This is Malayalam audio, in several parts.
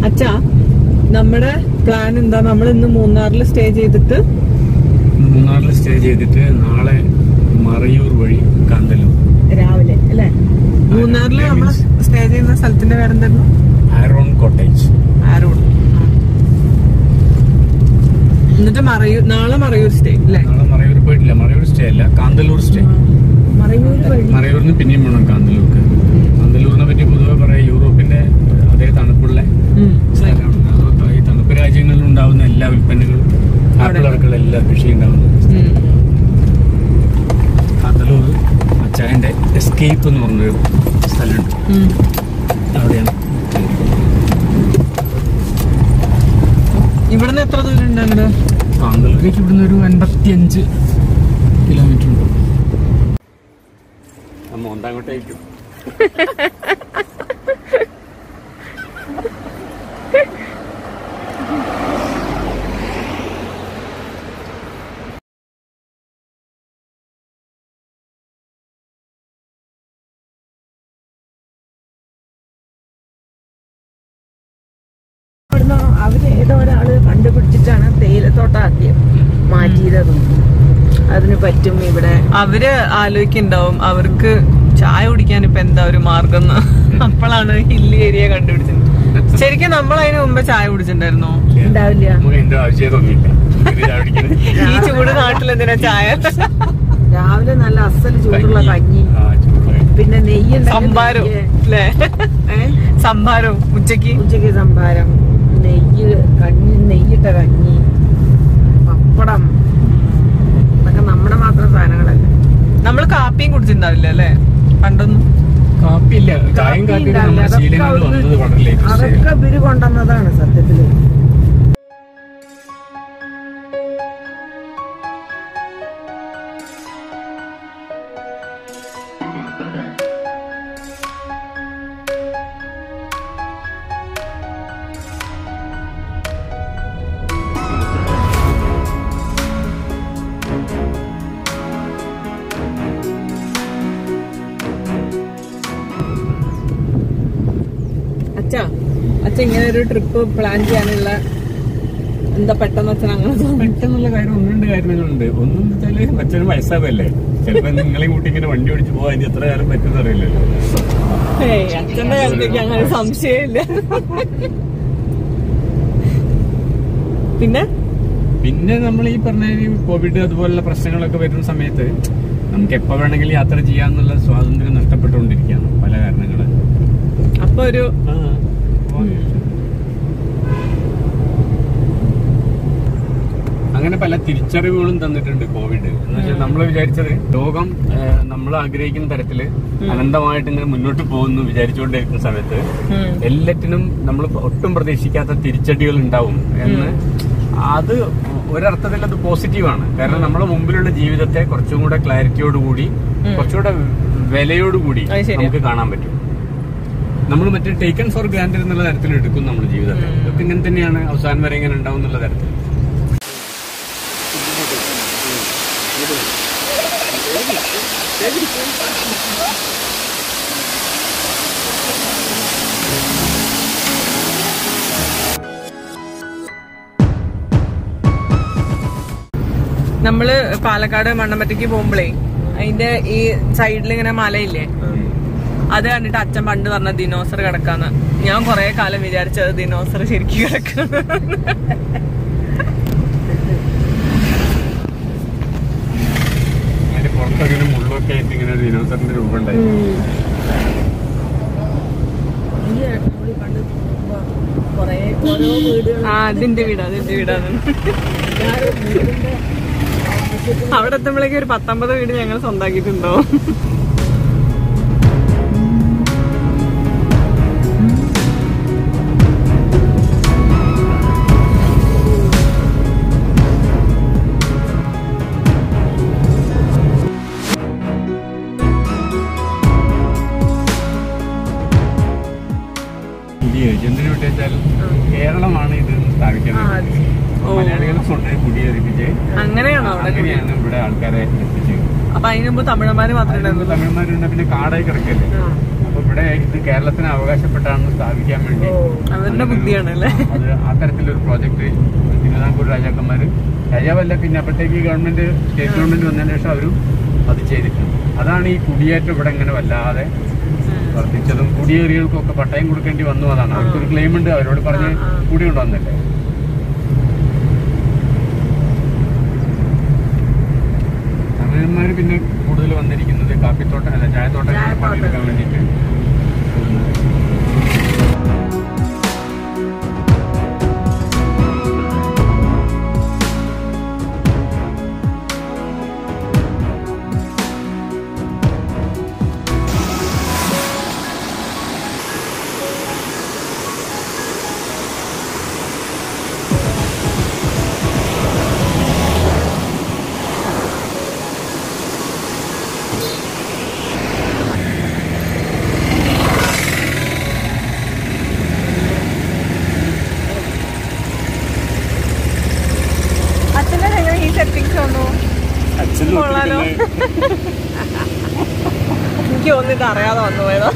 അച്ഛാ നമ്മുടെ പ്ലാൻ എന്താ നമ്മൾ ഇന്ന് മൂന്നാറിൽ സ്റ്റേ ചെയ്തിട്ട് മൂന്നാറിൽ സ്റ്റേ ചെയ്തിട്ട് നാളെ മറയൂർ വഴി കാന്തല്ലൂർ രാവിലെ അല്ലേ മൂന്നാറിൽ നമ്മൾ സ്റ്റേ ചെയ്യുന്ന സ്ഥലത്തിന്റെ പേരെന്തായിരുന്നു ആരോൺ കോട്ടേജ് ആരോൺ എന്നിട്ട് മറയൂർ നാളെ മറയൂർ സ്റ്റേ അല്ലേ നാളെ മറയൂർ പോയിട്ടില്ല മറയൂർ സ്റ്റേ അല്ല കാന്തല്ലൂർ സ്റ്റേ മറയൂർ വഴി മറയൂരിന് പിന്നെയും വേണം കാന്തല്ലൂർക്ക് കാന്തല്ലൂരിനെ പറ്റി പൊതുവെ പറയാം യൂറോപ്പിന്റെ അതേ തണുപ്പുള്ള ഉം. സ്ഥലമാണ് അതൊക്കെ ഈ തണുപ്പ് രാജ്യങ്ങളിൽ ഉണ്ടാവുന്ന എല്ലാ ഉൽപ്പന്നങ്ങളും ആപ്പിൾ അടക്കമുള്ള എല്ലാ കൃഷി ഉണ്ടാവുന്നത് ഉം. കാന്തല്ലൂർ അച്ചായന്റെ എസ്കേപ്പ് എന്ന് പറഞ്ഞൊരു സ്ഥലമുണ്ട് ഉം. അവിടെയാണ് ഇവിടുന്ന് എത്ര ദൂരം ഉണ്ട് അങ്ങോട്ട് കാന്തല്ലൂരേക്ക് ഇവിടുന്ന് ഒരു അൻപത്തി അഞ്ച് കിലോമീറ്റർ ഉണ്ട് നമ്മ ഒന്നാങ്ങോട്ടേക്കും ഇവിടുന്ന് അവര് ഏതോ ഒരാള് കണ്ടുപിടിച്ചിട്ടാണ് തേയിലത്തോട്ടാക്കിയത് മാറ്റിയത് അതിന് പറ്റും ഇവിടെ അവര് ആലോചിക്കുന്നുണ്ടാവും അവർക്ക് ചായ കുടിക്കാൻ ഇപ്പൊ എന്താ ഒരു മാർഗം എന്ന് അപ്പോഴാണ് ഹില്ലി ഏരിയ കണ്ടുപിടിച്ചത് ശരിക്കും നമ്മൾ അതിന് മുമ്പ് ചായ കുടിച്ചിട്ടുണ്ടായിരുന്നോ ഉണ്ടാവില്ല നമുക്ക് എന്റെ ആവശ്യം തോന്നിയില്ല ഇത് ചാടിക്കണേ. ഈ ചൂട് നാട്ടിൽ എന്തിനാ ചായ രാവിലെ നല്ല അസൽ ചൂടുള്ള കഞ്ഞി ആ, ചൂടുള്ള കഞ്ഞി. പിന്നെ നെയ്യ് സംഭാരം അല്ലേ സംഭാരം ഉച്ചക്ക് ഉച്ചക്ക് സംഭാരം നെയ്യ് കഞ്ഞി നെയ്യിട്ട കഞ്ഞി പപ്പടം ഇതൊക്കെ നമ്മുടെ മാത്രം സാധനങ്ങളല്ല നമ്മൾ കാപ്പിയും കുടിച്ചിട്ടുണ്ടാവില്ല അല്ലേ പണ്ടൊന്നും കാപ്പിയില്ല ചായയും കാപ്പിയും നമ്മുടെ അതൊക്കെ ശീലങ്ങളിൽ അവിടുന്ന് വന്നത് വളരെ ലേറ്റസ്റ്റ് അതൊക്കെ ഇവര് കൊണ്ടുവന്നതാണ് സത്യത്തില് അച്ഛ അച്ഛ ഇങ്ങനെ ഒരു ട്രിപ്പ് പ്ലാൻ ചെയ്യാനുള്ള എന്താ പെട്ടെന്ന് അച്ഛൻ അങ്ങനെ തോന്നി പെട്ടെന്നുള്ള കാര്യം ഒന്ന് രണ്ട് കാര്യങ്ങളുണ്ട് ഒന്നും വെച്ചാല് അച്ഛന് വയസ്സാവല്ലേ ചിലപ്പോ നിങ്ങളെയും കൂട്ടി ഇങ്ങനെ വണ്ടി ഓടിച്ച് പോകാൻ ഇനി എത്ര കാലം പറ്റുന്ന അറിയില്ലല്ലോ ഏയ് അച്ഛന്റെ കാര്യത്തേക്ക് അങ്ങനെ സംശയമില്ല പിന്നെ പിന്നെ നമ്മൾ ഈ പറഞ്ഞ ഈ കോവിഡ് അതുപോലുള്ള പ്രശ്നങ്ങളൊക്കെ വരുന്ന സമയത്ത് നമുക്ക് എപ്പോ വേണമെങ്കിലും യാത്ര ചെയ്യാന്നുള്ള സ്വാതന്ത്ര്യം നഷ്ടപ്പെട്ടുകൊണ്ടിരിക്കുകയാണ് പല കാരണങ്ങള് അപ്പൊ ഒരു അങ്ങനെ പല തിരിച്ചറിവുകളും തന്നിട്ടുണ്ട് കോവിഡ് എന്ന് വെച്ചാൽ നമ്മൾ വിചാരിച്ചത് ലോകം നമ്മൾ ആഗ്രഹിക്കുന്ന തരത്തില് അനന്തമായിട്ട് ഇങ്ങനെ മുന്നോട്ട് പോകുന്നു വിചാരിച്ചുകൊണ്ടിരിക്കുന്ന സമയത്ത് ഉം. എല്ലാറ്റിനും നമ്മൾ ഒട്ടും പ്രതീക്ഷിക്കാത്ത തിരിച്ചടികൾ ഉണ്ടാവും എന്ന് അത് ഒരർത്ഥത്തിൽ അത് പോസിറ്റീവാണ് കാരണം നമ്മുടെ മുമ്പിലുള്ള ജീവിതത്തെ കുറച്ചും കൂടെ ക്ലാരിറ്റിയോടുകൂടി കുറച്ചുകൂടെ വിലയോടുകൂടി അത് ശരിയാ. നമുക്ക് കാണാൻ പറ്റും നമ്മൾ മറ്റേ ടേക്കൺ ഫോർ ഗ്രാൻഡ് എന്നുള്ള തരത്തിൽ എടുക്കും നമ്മുടെ ജീവിതത്തെ ഇതൊക്കെ ഇങ്ങനെ തന്നെയാണ് അവസാനം വരെ ഇങ്ങനെ ഉണ്ടാവും എന്നുള്ള തരത്തിൽ നമ്മള് പാലക്കാട് മണ്ണമ്പറ്റയ്ക്ക് പോകുമ്പോഴേ അതിന്റെ ഈ സൈഡിൽ ഇങ്ങനെ മലയില്ലേ അത് കണ്ടിട്ട് അച്ഛൻ പണ്ട് പറഞ്ഞ ദിനോസർ കിടക്കാന്ന് ഞാൻ കൊറേ കാലം വിചാരിച്ചത് ദിനോസർ ശരിക്കും കിടക്കുന്നു അതിന്റെ പുറത്തങ്ങനെ മുള്ളൊക്കെ ആയിട്ട് ഇങ്ങനെ ഒരു ദിനോസറിന്റെ രൂപം ഉണ്ടായി ഈ നമ്മള് പണ്ട് പോകുമ്പോ കൊറേ ഓരോ വീടുകൾ ആ അതിന്റെ വീട് അതിന്റെ വീടാണ് വീടിന്റെ അവിടെ എത്തുമ്പോഴേക്കും ഒരു പത്തൊമ്പത് വീട് ഞങ്ങൾ സ്വന്താക്കിയിട്ടുണ്ടോ കുടിയേറി എന്തിനു വിട്ടാൽ കേരളമാണ് ഇത് സ്ഥാപിക്കുന്നത് ഓ. മലയാളികളെ കൊണ്ട് കുടിയേറിപ്പിച്ച് അങ്ങനെയാണോ അവിടെ അങ്ങനെയാണ് ഇവിടെ ആൾക്കാരെ എത്തിച്ചത് അപ്പൊ അതിന് മുമ്പ് തമിഴന്മാര് മാത്രമേ ഉണ്ടായിരുന്നുള്ളൂ തമിഴന്മാരുണ്ട് പിന്നെ കാടായി കിടക്കല്ലേ അപ്പൊ ഇവിടെ ഇത് കേരളത്തിന് അവകാശപ്പെട്ടാണെന്ന് സ്ഥാപിക്കാൻ വേണ്ടി അവരുടെ അങ്ങനെ ഒരു- ബുദ്ധിയാണല്ലേ? അത് ആ തരത്തിലൊരു പ്രോജക്ട് തിരുവിതാംകൂർ രാജാക്കന്മാര് രാജാവല്ല പിന്നെ അപ്പോഴത്തേക്ക് ഗവൺമെന്റ് സ്റ്റേറ്റ് ഗവൺമെന്റ് വന്നതിന് ശേഷം അവരും അത് ചെയ്തിട്ടുണ്ട് അതാണ് ഈ കുടിയേറ്റം ഇവിടെ ഇങ്ങനെ വല്ലാതെ വർദ്ധിച്ചതും കുടിയേറികൾക്കൊക്കെ പട്ടയം കൊടുക്കേണ്ടി വന്നു അതാണ് അവർക്കൊരു ക്ലെയിം ഉണ്ട് അവരോട് പറഞ്ഞ് ആ, ആ. കൂടി കൊണ്ടുവന്നില്ലേ തമിഴന്മാര് പിന്നെ കൂടുതൽ വന്നിരിക്കുന്നത് കാപ്പിത്തോട്ടം അല്ല ചായത്തോട്ടം ചായത്തോട്ടം. പണിയെടുക്കാൻ വേണ്ടിയിട്ട് അച്ഛനെ എങ്ങനെ ഈ സെറ്റിങ്സ് വന്നു അച്ഛൻ കൊള്ളാലോ. എനിക്ക് തോന്നിട്ട് അറിയാതെ വന്നു പോയതോ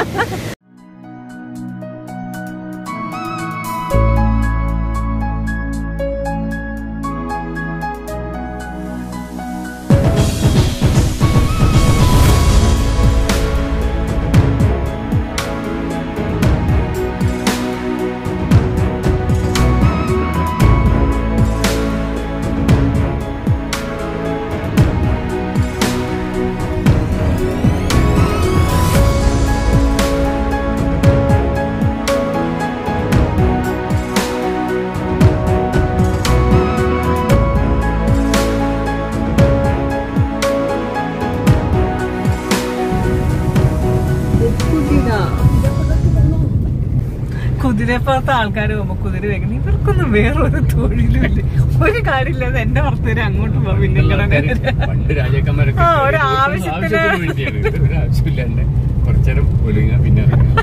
കുതിരപ്പുറത്ത് ആൾക്കാർ പോകുമ്പോ കുതിര വെക്കണം ഇവർക്കൊന്നും വേറൊരു തൊഴിലും ഇല്ല ഒരു കാര്യമില്ലാതെ എന്റെ പുറത്തേര് അങ്ങോട്ട് പോകും പിന്നെ ഇങ്ങനെ നേരെ. പണ്ട് രാജാക്കന്മാരൊക്കെ ആ, ഒരു ദിവസം ആവശ്യത്തിന് ആവശ്യത്തിന് വേണ്ടിയാണ് ഇത് ഒരു ആവശ്യമില്ലാണ്ട് കുറച്ചേരം ഒലുങ്ങ പിന്നെ ഇറങ്ങുക.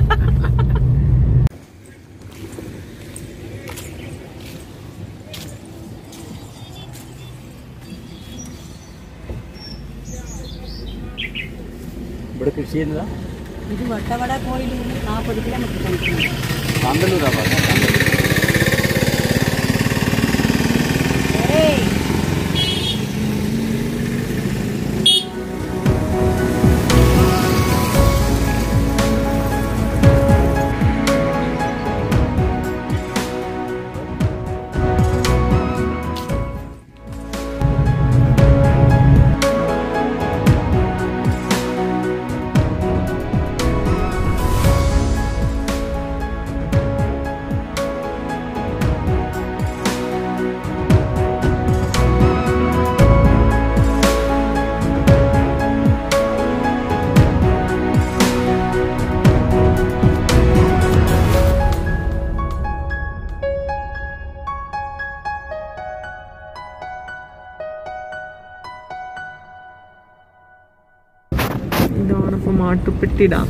ഇവിടെ കൃഷി ചെയ്യുന്നതാ ഇത് വട്ടവട കോയിൽ നാൽപ്പത് കിലോമീറ്റർ കഴിക്കുന്നു കാന്തല്ലൂരാ പറഞ്ഞത് ഏയ് ഇതാണ് ഇപ്പൊ മാട്ടുപ്പെട്ടി ഡാം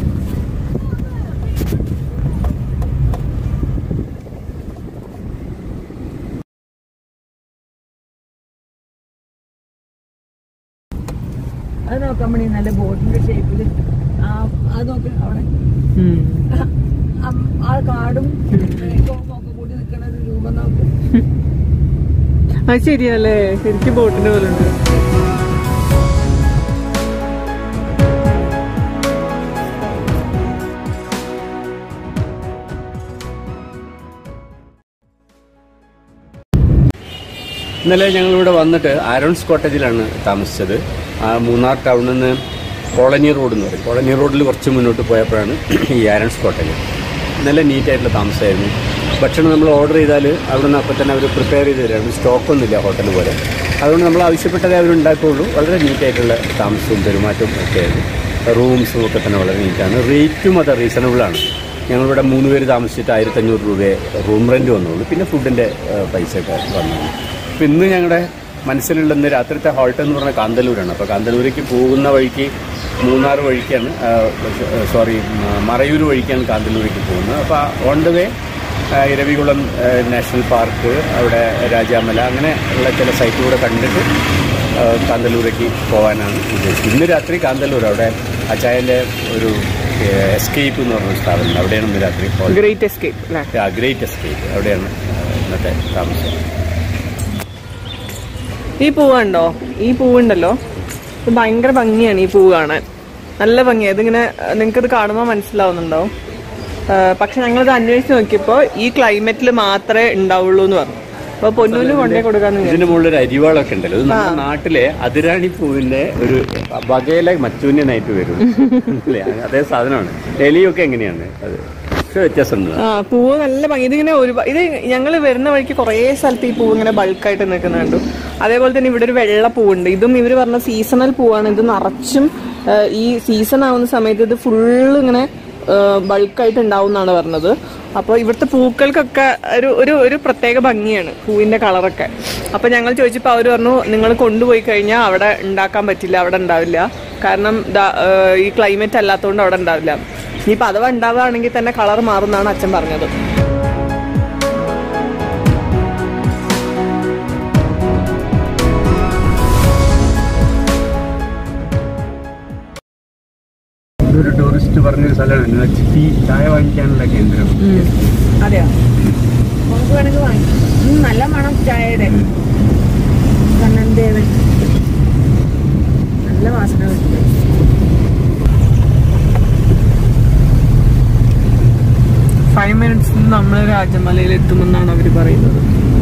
അത് നോക്കാൻ വേണ്ടി നല്ല ബോട്ടിന്റെ ഷേപ്പിൽ ആ അത് നോക്ക് അവിടെ ഉം. ആ- ആ കാടും മേഘവും ഒക്കെ കൂടി നിൽക്കുന്ന ഒരു രൂപം നോക്ക് അത് ശരിയല്ലേ ശരിക്കും ബോട്ടിന്റെ പോലെ ഉണ്ട് ഇന്നലെ ഞങ്ങളിവിടെ വന്നിട്ട് ആരോൺസ് കോട്ടേജിലാണ് താമസിച്ചത് ആ മൂന്നാർ ടൗണിൽ നിന്ന് കോളനി റോഡ് എന്ന് പറയും കോളനി റോഡിൽ കുറച്ച് മുന്നോട്ട് പോയപ്പോഴാണ് ഈ ആരോൺസ് കോട്ടേജ് നല്ല നീറ്റായിട്ടുള്ള താമസമായിരുന്നു ഭക്ഷണം നമ്മൾ ഓർഡർ ചെയ്താൽ അവിടെ നിന്ന് അപ്പം തന്നെ അവർ പ്രിപ്പയർ ചെയ്ത് തരാണ് സ്റ്റോക്കൊന്നുമില്ല ഹോട്ടൽ പോലെ അതുകൊണ്ട് നമ്മൾ ആവശ്യപ്പെട്ടതേ അവർ ഉണ്ടാക്കുകയുള്ളൂ വളരെ നീറ്റായിട്ടുള്ള താമസവും പെരുമാറ്റവും ഒക്കെ ആയിരുന്നു റൂംസും ഒക്കെ തന്നെ വളരെ നീറ്റാണ് റേറ്റും അത് റീസണബിളാണ് ഞങ്ങളിവിടെ മൂന്ന് പേര് താമസിച്ചിട്ട് ആയിരത്തഞ്ഞൂറ് രൂപയെ റൂം റെൻറ്റ് വന്നുള്ളൂ പിന്നെ ഫുഡിൻ്റെ പൈസ ഒക്കെ വന്നു അപ്പം ഇന്ന് ഞങ്ങളുടെ മനസ്സിലുള്ള ഇന്ന് രാത്രിത്തെ ഹോൾട്ട് എന്ന് പറഞ്ഞാൽ കാന്തല്ലൂരാണ് അപ്പോൾ കാന്തല്ലൂരേക്ക് പോകുന്ന വഴിക്ക് മൂന്നാർ വഴിക്കാണ് സോറി മറയൂർ വഴിക്കാണ് കാന്തല്ലൂരേക്ക് പോകുന്നത് അപ്പോൾ ഓൺ ദ വേ ഇരവികുളം ആ, നാഷണൽ പാർക്ക് അവിടെ രാജാമല അങ്ങനെ ഉള്ള ചില സൈറ്റ് കൂടെ കണ്ടിട്ട് ആ, കാന്തല്ലൂരേക്ക് പോകാനാണ് ഉദ്ദേശിച്ചത് ഇന്ന് രാത്രി കാന്തല്ലൂർ അവിടെ അച്ചായൻ്റെ ഒരു എസ്കേപ്പ് എന്ന് പറഞ്ഞ സ്ഥാപനം അവിടെയാണ് ഇന്ന് രാത്രി ഗ്രേറ്റ് എസ്കേപ്പ് അല്ലേ ഗ്രേറ്റ് എസ്കേപ്പ് അവിടെയാണ് ആ, ഇന്നത്തെ താമസം ഈ പൂവ് കണ്ടോ ഈ പൂവുണ്ടല്ലോ ഇത് ഭയങ്കര ഭംഗിയാണ് ഈ പൂവ് കാണാൻ നല്ല ഭംഗിയാണ് ഇതിങ്ങനെ നിങ്ങൾക്ക് ഇത് കാണുമ്പോൾ മനസ്സിലാവുന്നുണ്ടോ ആ, പക്ഷെ ഞങ്ങളിത് അന്വേഷിച്ച് നോക്കിയപ്പോൾ ഈ ക്ലൈമറ്റിൽ മാത്രമേ ഉണ്ടാവുള്ളൂ എന്ന് പറഞ്ഞു അപ്പൊ പൊന്നൂന് കൊണ്ടേ കൊടുക്കാന്ന് വിചാരിച്ചു. ഇതിന്റെ മുകളിൽ ഒരു അരിവാളൊക്കെ ഉണ്ടല്ലോ ഇത് നമ്മുടെ നാട്ടിലെ അതിരാണി പൂവിന്റെ ഒരു വകയിലെ മച്ചൂന്യനായിട്ട് വരും അല്ലേ അതേ സാധനമാണ് എലിയൊക്കെ എങ്ങനെയാണ് അത് പക്ഷെ വ്യത്യാസമുണ്ട് ആ പൂവ് നല്ല ഭംഗി ഇതിങ്ങനെ ഒരു ഇത് ഞങ്ങൾ വരുന്ന വഴിക്ക് കുറേ സ്ഥലത്ത് ഈ പൂവ് ഇങ്ങനെ ബൾക്കായിട്ട് നിൽക്കുന്ന കണ്ടു അതേപോലെ തന്നെ ഇവിടെ ഒരു വെള്ള പൂവുണ്ട് ഇതും ഇവർ പറഞ്ഞ സീസണൽ പൂവാണ് ഇത് നിറച്ചും ആ, ഈ സീസൺ ആവുന്ന സമയത്ത് ഇത് ഫുള്ള് ഇങ്ങനെ ബൾക്കായിട്ട് ഉണ്ടാവും എന്നാണ് പറഞ്ഞത് അപ്പോൾ ഇവിടുത്തെ പൂക്കൾക്കൊക്കെ ഒരു ഒരു ഒരു പ്രത്യേക ഭംഗിയാണ് പൂവിന്റെ കളറൊക്കെ അപ്പോൾ ഞങ്ങൾ ചോദിച്ചപ്പോൾ അവർ പറഞ്ഞു നിങ്ങൾ കൊണ്ടുപോയി കഴിഞ്ഞാൽ അവിടെ ഉണ്ടാക്കാൻ പറ്റില്ല അവിടെ ഉണ്ടാവില്ല കാരണം ദാ, ആ, ഈ ക്ലൈമറ്റ് അല്ലാത്തതുകൊണ്ട് അവിടെ ഉണ്ടാവില്ല ഇനിയിപ്പോൾ അഥവാ ഉണ്ടാവുകയാണെങ്കിൽ തന്നെ കളർ മാറുമെന്നാണ് അച്ഛൻ പറഞ്ഞത് ഇതൊരു ടൂറിസ്റ്റ് പറഞ്ഞൊരു സ്ഥലമാണ് ടീ ചായ വാങ്ങിക്കാനുള്ള കേന്ദ്രം അതെയോ നമുക്ക് വേണമെങ്കിൽ വാങ്ങിക്കാം ഉം, നല്ല മണം ചായയുടെ കണ്ണൻദേവൻ നല്ല വാസന കിട്ടും ഫൈവ് മിനിറ്റ്സ് നമ്മൾ രാജമലയിൽ എത്തുമെന്നാണ് അവർ പറയുന്നത്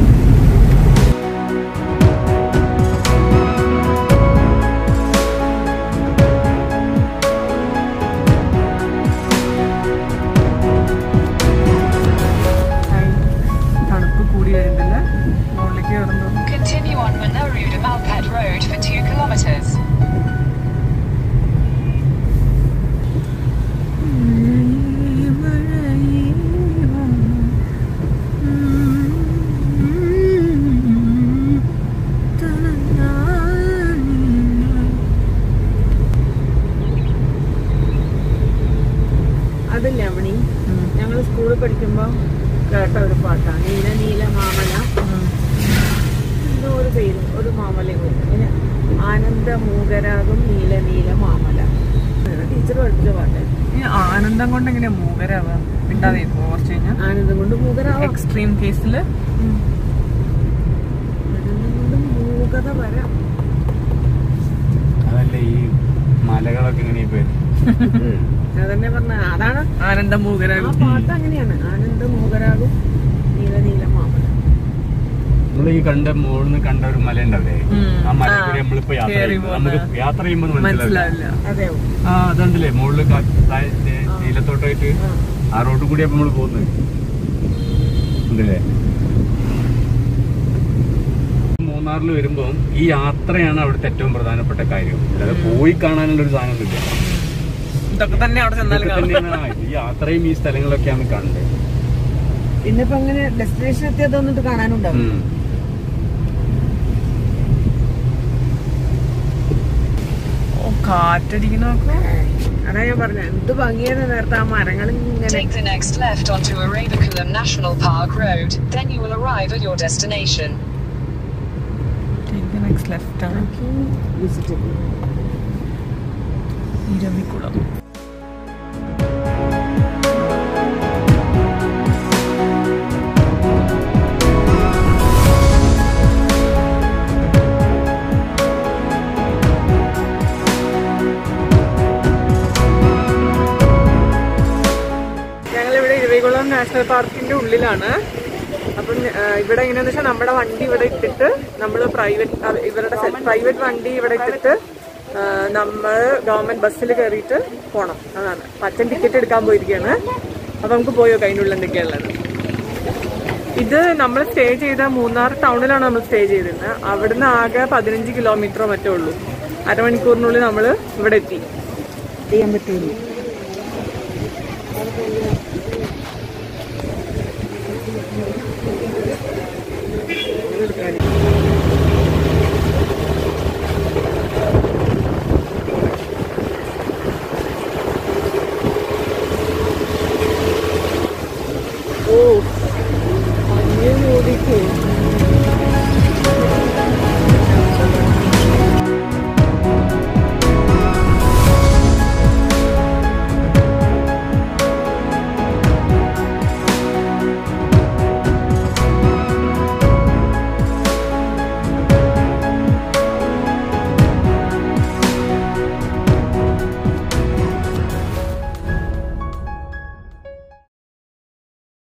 തണുപ്പ് കൂടി വരുന്നില്ല മുകളിലേക്ക് കയറുന്നു Continue on Manaru to Malpat Road for 2 kilometres. അതില്ല മണി ഞങ്ങൾ സ്കൂളിൽ പഠിക്കുമ്പോൾ കേട്ട ഒരു പാട്ടാണ് നീല നീല മാമല എന്തോ ഒരു പേര് ഒരു മാമലയും കൂടി പിന്നെ ആനന്ദ മൂകരാഗം നീല നീല മാമല ടീച്ചർ പഠിപ്പിച്ച പാട്ട് ഈ ആനന്ദം കൊണ്ട് എങ്ങനെയാ മൂകരാവുക മിണ്ടാതെ കുറച്ച് കഴിഞ്ഞാൽ ആനന്ദം കൊണ്ട് മൂകരാവാം എക്സ്ട്രീം കേസിൽ ആനന്ദം കൊണ്ട് മൂകത വരാം അതല്ല ഈ മലകളൊക്കെ ഇങ്ങനെ ഇപ്പൊ അതന്നെ പറഞ്ഞ അതാണ് ആനന്ദം ആ മൂകരാകും പാട്ട് അങ്ങനെയാണ് ആനന്ദ മൂകരാഗം നീല നീല മാമല നമ്മൾ ഈ കണ്ട മുകളിൽ നിന്ന് കണ്ട ഒരു മല ഉണ്ടാവില്ലേ ഉം. ആ മല ആ, കൂടി നമ്മളിപ്പോ യാത്ര കേറി ചെയ്യുമ്പോൾ പോകുന്ന. നമുക്ക് യാത്ര ചെയ്യുമ്പോൾ മനസ്സിലാവില്ല മനസ്സിലാവില്ല അതെ ആ അതുണ്ടല്ലേ മുകളിൽ നീലത്തോട്ടായിട്ട് ആ റോഡ് കൂടി നമ്മൾ പോകുന്നത് ഉണ്ടല്ലേ മൂന്നാറിൽ വരുമ്പോൾ ഈ യാത്രയാണ് അവിടുത്തെ ഏറ്റവും പ്രധാനപ്പെട്ട കാര്യം അല്ലാതെ പോയി കാണാനുള്ള ഒരു സാധനമൊന്നുമില്ല ഇതൊക്കെ തന്നെ അവിടെ ചെന്നാലും ഇതൊക്കെ കാണാം തന്നെയാണ് ആ, ഈ യാത്രയും ഈ സ്ഥലങ്ങളൊക്കെയാണ് കാണേണ്ടത് പിന്നെ ഇപ്പൊ അങ്ങനെ ഡെസ്റ്റിനേഷൻ എത്തിയത് വന്നിട്ട് കാണാനുണ്ടാവും ഉം. ഓ കാറ്റടിക്കുന്ന നോക്കൂ അതാ ഞാൻ പറഞ്ഞ എന്ത് ഭംഗിയാണ് നേരത്തെ ആ മരങ്ങൾ ഇങ്ങനെ Take the next left onto Arabakulam National Park Road, then you will arrive at your destination. Next left ആണ് വിസിറ്റ് ഇരവികുളം ഞങ്ങളിവിടെ ഇരവികുളം നാഷണൽ പാർക്കിന്റെ ഉള്ളിലാണ് അപ്പം ആ, ഇവിടെ എങ്ങനെയാന്ന് വെച്ചാൽ നമ്മുടെ വണ്ടി ഇവിടെ ഇട്ടിട്ട് നമ്മൾ പ്രൈവറ്റ് ഇവരുടെ പ്രൈവറ്റ് വണ്ടി ഇവിടെ ഇട്ടിട്ട് നമ്മൾ ഗവൺമെന്റ് ബസ്സിൽ കയറിയിട്ട് പോണം അതാണ് അപ്പൊ അച്ഛൻ ടിക്കറ്റ് എടുക്കാൻ പോയിരിക്കുകയാണ് അപ്പൊ നമുക്ക് പോയോ അതിൻ്റെ ഉള്ളിൽ എന്തൊക്കെയുള്ളത് ഇത് നമ്മൾ സ്റ്റേ ചെയ്ത മൂന്നാർ ടൗണിലാണ് നമ്മൾ സ്റ്റേ ചെയ്തിരുന്നത് അവിടുന്ന് ആകെ പതിനഞ്ച് കിലോമീറ്ററോ മറ്റോ ഉള്ളൂ അരമണിക്കൂറിനുള്ളിൽ നമ്മൾ ഇവിടെ എത്തി ചെയ്യാൻ പറ്റുള്ളൂ